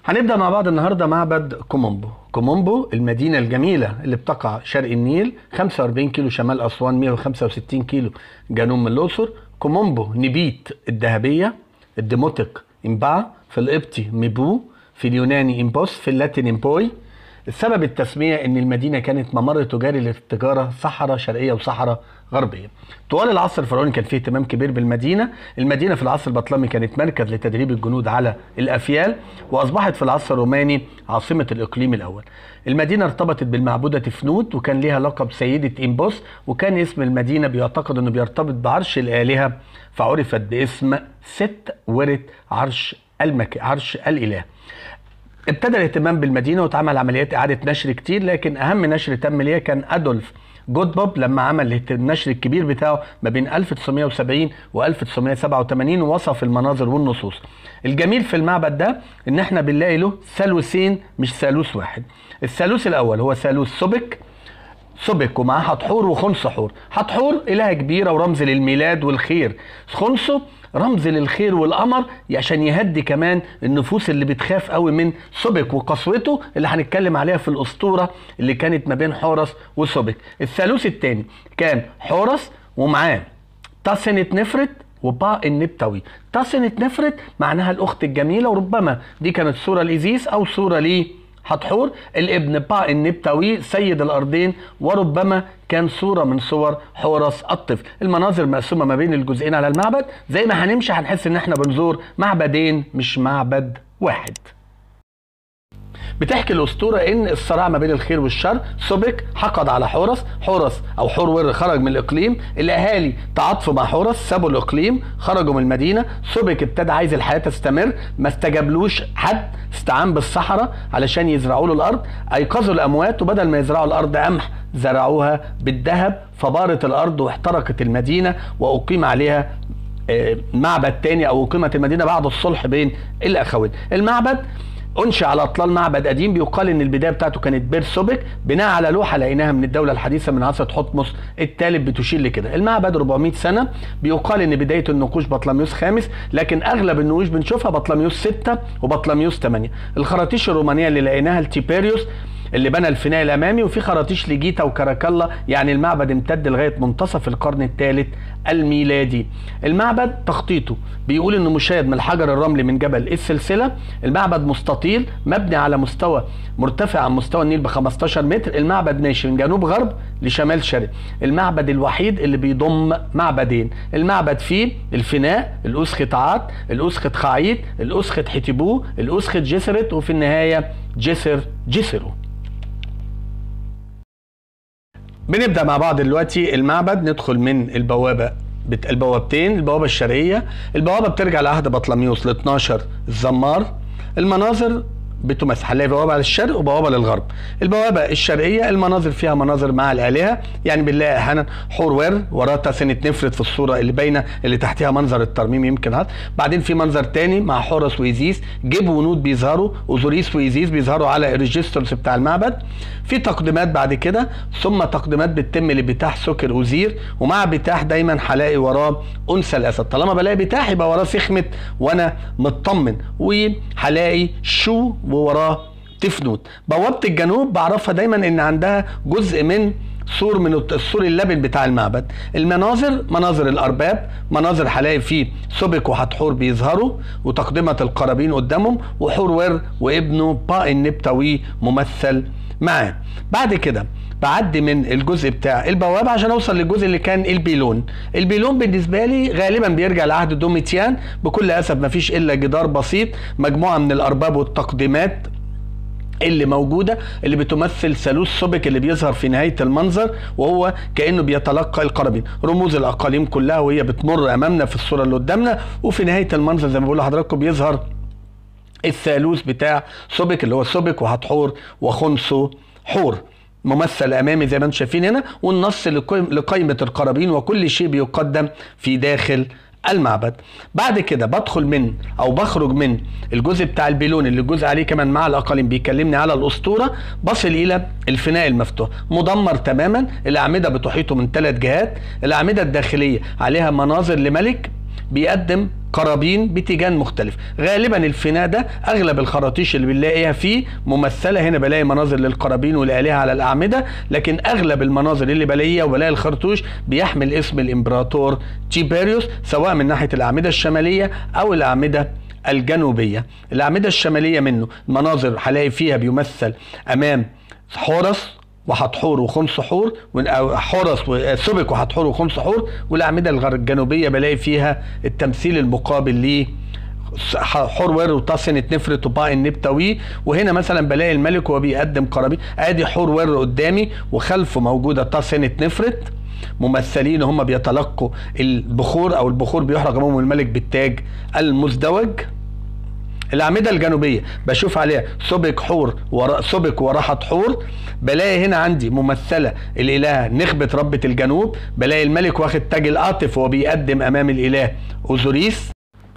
هنبدا مع بعض النهارده معبد كومومبو كومومبو المدينه الجميله اللي بتقع شرق النيل 45 كيلو شمال اسوان 165 كيلو جنوب من الاقصر كومومبو نبيت الذهبيه الديموتيك امبا في القبطي ميبو في اليوناني امبوس في اللاتين امبوي السبب التسمية ان المدينة كانت ممر تجاري للتجارة صحراء شرقية وصحراء غربية طوال العصر الفرعوني كان فيه اهتمام كبير بالمدينة المدينة في العصر البطلمي كانت مركز لتدريب الجنود على الافيال واصبحت في العصر الروماني عاصمة الاقليم الاول المدينة ارتبطت بالمعبودة تفنوت وكان ليها لقب سيدة امبوس وكان اسم المدينة بيعتقد انه بيرتبط بعرش الالهة فعرفت باسم ست ورث عرش المك... عرش الاله ابتدى الاهتمام بالمدينه واتعمل عمليات اعاده نشر كتير لكن اهم نشر تم ليها كان ادولف جودبوب لما عمل النشر الكبير بتاعه ما بين 1970 و 1987 ووصف المناظر والنصوص. الجميل في المعبد ده ان احنا بنلاقي له ثالوثين مش ثالوث واحد. الثالوث الاول هو ثالوث سبك سبك ومعاه حتحور وخنس حور حتحور إلهة كبيرة ورمز للميلاد والخير خنسه رمز للخير والقمر عشان يهدي كمان النفوس اللي بتخاف قوي من سبك وقسوته اللي هنتكلم عليها في الأسطورة اللي كانت ما بين حورس وسبك الثالوث الثاني كان حورس ومعاه تسنة نفرت وباء النبتوي تسنة نفرت معناها الأخت الجميلة وربما دي كانت صورة لإيزيس أو صورة ليه حتحور الابن با النبتوي سيد الارضين وربما كان صورة من صور حورس الطفل المناظر مقسومة ما بين الجزئين على المعبد زي ما هنمشي هنحس ان احنا بنزور معبدين مش معبد واحد بتحكي الاسطوره ان الصراع ما بين الخير والشر سبك حقد على حورس حورس او حور خرج من الاقليم الاهالي تعاطفوا مع حورس سابوا الاقليم خرجوا من المدينه سبك ابتدى عايز الحياه تستمر ما استجابلوش حد استعان بالصحراء علشان يزرعوا له الارض ايقظوا الاموات وبدل ما يزرعوا الارض قمح زرعوها بالذهب فبارت الارض واحترقت المدينه واقيم عليها معبد تاني او اقيمت المدينه بعد الصلح بين الاخوين المعبد انشئ على اطلال معبد قديم بيقال ان البدايه بتاعته كانت بير سوبك بناء على لوحه لقيناها من الدوله الحديثه من عصر حتمس الثالث بتشير لكده المعبد 400 سنه بيقال ان بدايه النقوش بطلميوس خامس لكن اغلب النقوش بنشوفها بطلميوس 6 وبطلميوس 8 الخراطيش الرومانيه اللي لقيناها لتيبيريوس اللي بنى الفناء الامامي وفي خراطيش لجيتا وكاراكالا يعني المعبد امتد لغايه منتصف القرن الثالث الميلادي المعبد تخطيطه بيقول انه مشيد من الحجر الرملي من جبل السلسله المعبد مستطيل مبني على مستوى مرتفع عن مستوى النيل ب 15 متر المعبد ماشي من جنوب غرب لشمال شرق المعبد الوحيد اللي بيضم معبدين المعبد فيه الفناء الأسخة عات الأسخة خعيت الأسخة حتبو الأسخة جسرت وفي النهاية جسر جسرو بنبدا مع بعض دلوقتي المعبد ندخل من البوابه بت... البوابتين البوابه الشرقيه البوابه بترجع لعهد بطلميوس ل 12 الزمار المناظر بتمثل هنلاقي بوابه على الشرق وبوابه للغرب البوابه الشرقيه المناظر فيها مناظر مع الالهه يعني بنلاقي احيانا حور ور وراه تسنه نفرت في الصوره اللي باينه اللي تحتها منظر الترميم يمكن هذا بعدين في منظر تاني مع حورس وايزيس جيب ونود بيظهروا اوزوريس وايزيس بيظهروا على الريجسترز بتاع المعبد في تقديمات بعد كده ثم تقديمات بتتم لبتاح سكر اوزير ومع بتاح دايما هلاقي وراه انثى الاسد طالما بلاقي بتاح يبقى وراه سخمه وانا مطمن وهلاقي شو ووراه تفنوت بوابة الجنوب بعرفها دايما ان عندها جزء من سور من السور اللبن بتاع المعبد المناظر مناظر الارباب مناظر هلاقي فيه سبك وحتحور بيظهروا وتقدمة القرابين قدامهم وحور ور وابنه با النبتوي ممثل معاه بعد كده بعدي من الجزء بتاع البوابة عشان اوصل للجزء اللي كان البيلون البيلون بالنسبة لي غالبا بيرجع لعهد دوميتيان بكل اسف مفيش الا جدار بسيط مجموعة من الارباب والتقديمات اللي موجودة اللي بتمثل ثالوث سبك اللي بيظهر في نهاية المنظر وهو كأنه بيتلقى القرابين رموز الأقاليم كلها وهي بتمر أمامنا في الصورة اللي قدامنا وفي نهاية المنظر زي ما بقول لحضراتكم بيظهر الثالوث بتاع سبك اللي هو سبك وهتحور وخنسو حور ممثل امامي زي ما انتم شايفين هنا والنص لقائمه القرابين وكل شيء بيقدم في داخل المعبد بعد كده بدخل من او بخرج من الجزء بتاع البيلون اللي الجزء عليه كمان مع الاقاليم بيكلمني على الاسطوره بصل الى الفناء المفتوح مدمر تماما الاعمده بتحيطه من ثلاث جهات الاعمده الداخليه عليها مناظر لملك بيقدم قرابين بتيجان مختلف غالبا الفناء ده اغلب الخراطيش اللي بنلاقيها فيه ممثله هنا بلاقي مناظر للقرابين والالهه على الاعمده لكن اغلب المناظر اللي بلاقيها وبلاقي الخرطوش بيحمل اسم الامبراطور تيبيريوس سواء من ناحيه الاعمده الشماليه او الاعمده الجنوبيه الاعمده الشماليه منه مناظر هلاقي فيها بيمثل امام حورس وحتحور وخمس حور حورس وسبك وحتحور وخمس حور والاعمده الجنوبيه بلاقي فيها التمثيل المقابل ل حور وطاسنة نفرت وباء النبتوي وهنا مثلا بلاقي الملك وهو بيقدم قرابين ادي حور ور قدامي وخلفه موجوده طاسنة نفرت ممثلين هم بيتلقوا البخور او البخور بيحرق امام الملك بالتاج المزدوج الاعمده الجنوبيه بشوف عليها سبك حور ورا سبك وراحه حور بلاقي هنا عندي ممثله الاله نخبه ربه الجنوب بلاقي الملك واخد تاج القاطف وهو بيقدم امام الاله اوزوريس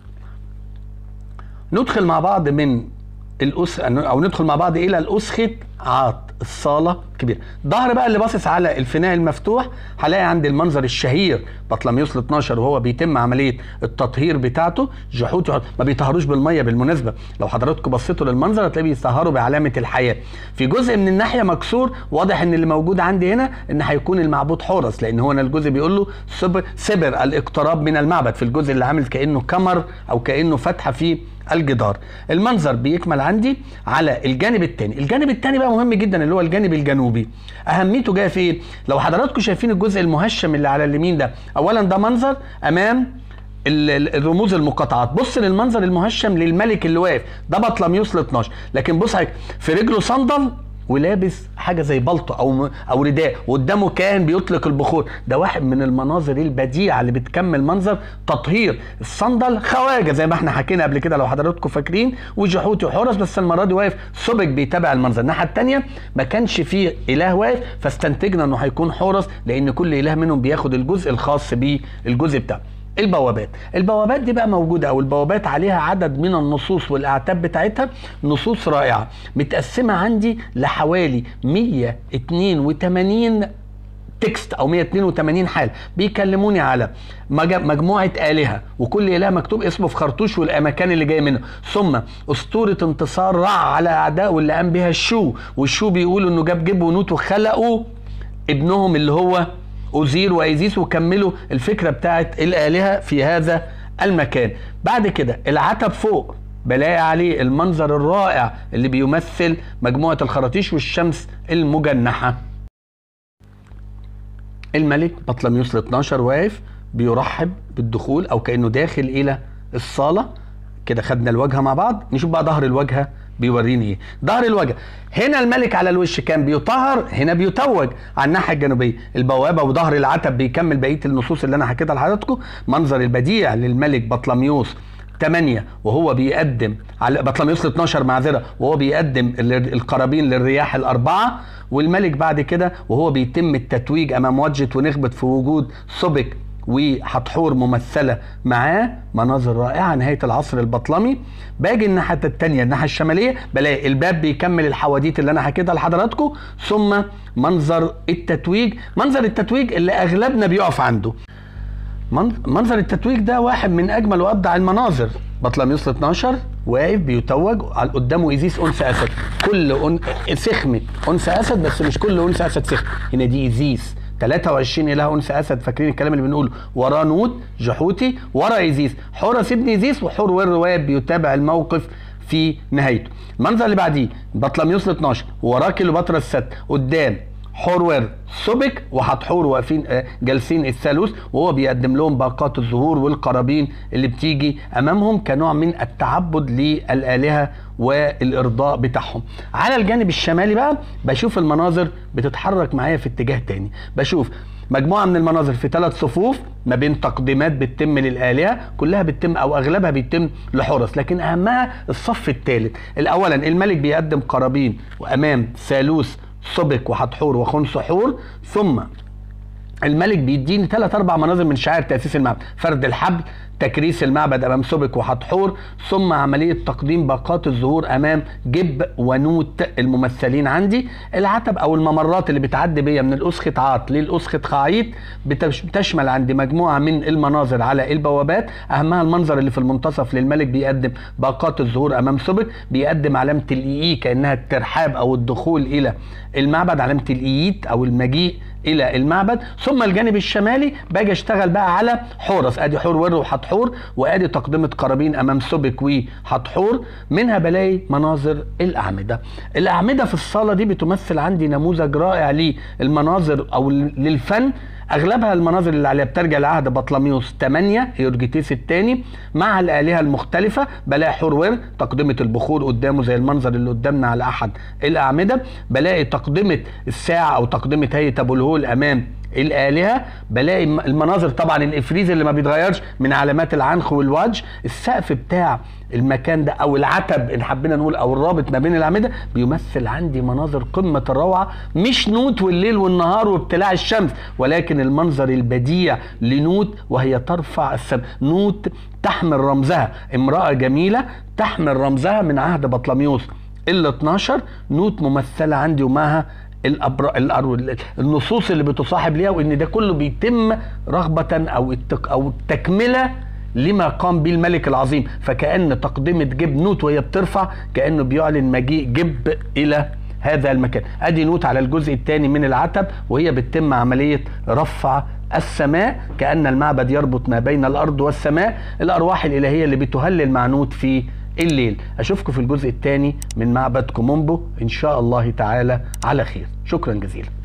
ندخل مع بعض من الأس او ندخل مع بعض الى الاسخت عاط الصاله كبيره ظهر بقى اللي باصص على الفناء المفتوح هلاقي عند المنظر الشهير بطلميوس ال 12 وهو بيتم عمليه التطهير بتاعته جحوت ما بيطهروش بالميه بالمناسبه لو حضراتكم بصيتوا للمنظر هتلاقي بيطهروا بعلامه الحياه في جزء من الناحيه مكسور واضح ان اللي موجود عندي هنا ان هيكون المعبود حورس لان هو هنا الجزء بيقول له سبر, سبر الاقتراب من المعبد في الجزء اللي عامل كانه كمر او كانه فتحه في الجدار المنظر بيكمل عندي على الجانب الثاني الجانب الثاني بقى مهم جدا اللي هو الجانب الجنوبي اهميته جايه في ايه لو حضراتكم شايفين الجزء المهشم اللي على اليمين ده اولا ده منظر امام الرموز المقاطعات بص للمنظر المهشم للملك اللي واقف ده بطلميوس ال 12 لكن بص في رجله صندل ولابس حاجه زي بلطو او او رداء وقدامه كان بيطلق البخور ده واحد من المناظر البديعه اللي بتكمل منظر تطهير الصندل خواجه زي ما احنا حكينا قبل كده لو حضراتكم فاكرين وجحوتي وحورس بس المره دي واقف سبك بيتابع المنظر الناحيه الثانيه ما كانش فيه اله واقف فاستنتجنا انه هيكون حورس لان كل اله منهم بياخد الجزء الخاص بيه الجزء بتاعه البوابات البوابات دي بقى موجوده او البوابات عليها عدد من النصوص والاعتاب بتاعتها نصوص رائعه متقسمه عندي لحوالي 182 تكست او 182 حال بيكلموني على مجموعه الهه وكل اله مكتوب اسمه في خرطوش والمكان اللي جاي منه ثم اسطوره انتصار رع على اعداء واللي قام بها الشو والشو بيقولوا انه جاب جيب ونوت وخلقوا ابنهم اللي هو أوزير وأيزيس وكملوا الفكرة بتاعت الآلهة في هذا المكان بعد كده العتب فوق بلاقي عليه المنظر الرائع اللي بيمثل مجموعة الخراطيش والشمس المجنحة الملك بطلميوس ال 12 واقف بيرحب بالدخول او كانه داخل الى الصاله كده خدنا الواجهه مع بعض نشوف بقى ظهر الواجهه بيوريني ايه ظهر الوجه هنا الملك على الوش كان بيطهر هنا بيتوج على الناحيه الجنوبيه البوابه وظهر العتب بيكمل بقيه النصوص اللي انا حكيتها لحضراتكم منظر البديع للملك بطلميوس 8 وهو بيقدم على بطلميوس 12 معذره وهو بيقدم القرابين للرياح الاربعه والملك بعد كده وهو بيتم التتويج امام وجه ونخبت في وجود سبك وحتحور ممثلة معاه مناظر رائعة نهاية العصر البطلمي باجي الناحية التانية الناحية الشمالية بلاقي الباب بيكمل الحواديت اللي أنا حكيتها لحضراتكم ثم منظر التتويج منظر التتويج اللي أغلبنا بيقف عنده منظر التتويج ده واحد من أجمل وأبدع المناظر بطلميوس 12 واقف بيتوج قدامه ايزيس انثى اسد كل أن... سخمه انثى اسد بس مش كل انثى اسد سخم هنا دي ايزيس 23 اله انثى اسد فاكرين الكلام اللي بنقوله وراه نوت جحوتي ورا ايزيس حورس ابن ايزيس وحور والروايه بيتابع الموقف في نهايته المنظر اللي بعديه بطلميوس 12 وراه كيلوباترا الست قدام حور سبك وحتحور واقفين آه، جالسين الثالوث وهو بيقدم لهم باقات الزهور والقرابين اللي بتيجي امامهم كنوع من التعبد للالهه والارضاء بتاعهم على الجانب الشمالي بقى بشوف المناظر بتتحرك معايا في اتجاه تاني بشوف مجموعه من المناظر في ثلاث صفوف ما بين تقديمات بتتم للالهه كلها بتتم او اغلبها بيتم لحرس لكن اهمها الصف الثالث الاولا الملك بيقدم قرابين وامام ثالوث سبك وحتحور وخنس حور ثم الملك بيديني ثلاث اربع مناظر من شعائر تاسيس المعبد فرد الحبل تكريس المعبد امام سبك وحتحور ثم عمليه تقديم باقات الظهور امام جب ونوت الممثلين عندي العتب او الممرات اللي بتعدي بيا من الاسخة عاط للاسخة خعيط بتشمل عندي مجموعه من المناظر على البوابات اهمها المنظر اللي في المنتصف للملك بيقدم باقات الظهور امام سبك بيقدم علامه الاي كانها الترحاب او الدخول الى المعبد علامه الاييت او المجيء الى المعبد ثم الجانب الشمالي باجي اشتغل بقى على حورس ادي حور ور وحتحور وادي تقدمه قرابين امام سبك وحتحور منها بلاقي مناظر الاعمده الاعمده في الصاله دي بتمثل عندي نموذج رائع للمناظر او للفن اغلبها المناظر اللي عليها بترجع لعهد بطلميوس 8 هيورجيتيس الثاني مع الالهه المختلفه بلاقي حورور تقدمه البخور قدامه زي المنظر اللي قدامنا على احد الاعمده بلاقي تقدمه الساعه او تقدمه هيئه ابو الهول امام الالهه بلاقي المناظر طبعا الافريز اللي ما بيتغيرش من علامات العنخ والوجه السقف بتاع المكان ده او العتب ان حبينا نقول او الرابط ما بين الاعمده بيمثل عندي مناظر قمه الروعه مش نوت والليل والنهار وابتلاع الشمس ولكن المنظر البديع لنوت وهي ترفع السم نوت تحمل رمزها امراه جميله تحمل رمزها من عهد بطلميوس ال 12 نوت ممثله عندي ومعها الأبر... الأر... النصوص اللي بتصاحب ليها وان ده كله بيتم رغبه او التك... او التكمله لما قام به الملك العظيم فكأن تقدمة جب نوت وهي بترفع كأنه بيعلن مجيء جب إلى هذا المكان ادي نوت على الجزء الثاني من العتب وهي بتتم عملية رفع السماء كأن المعبد يربط ما بين الأرض والسماء الأرواح الإلهية اللي بتهلل مع نوت في الليل أشوفكم في الجزء الثاني من معبد كومومبو إن شاء الله تعالى على خير شكرا جزيلا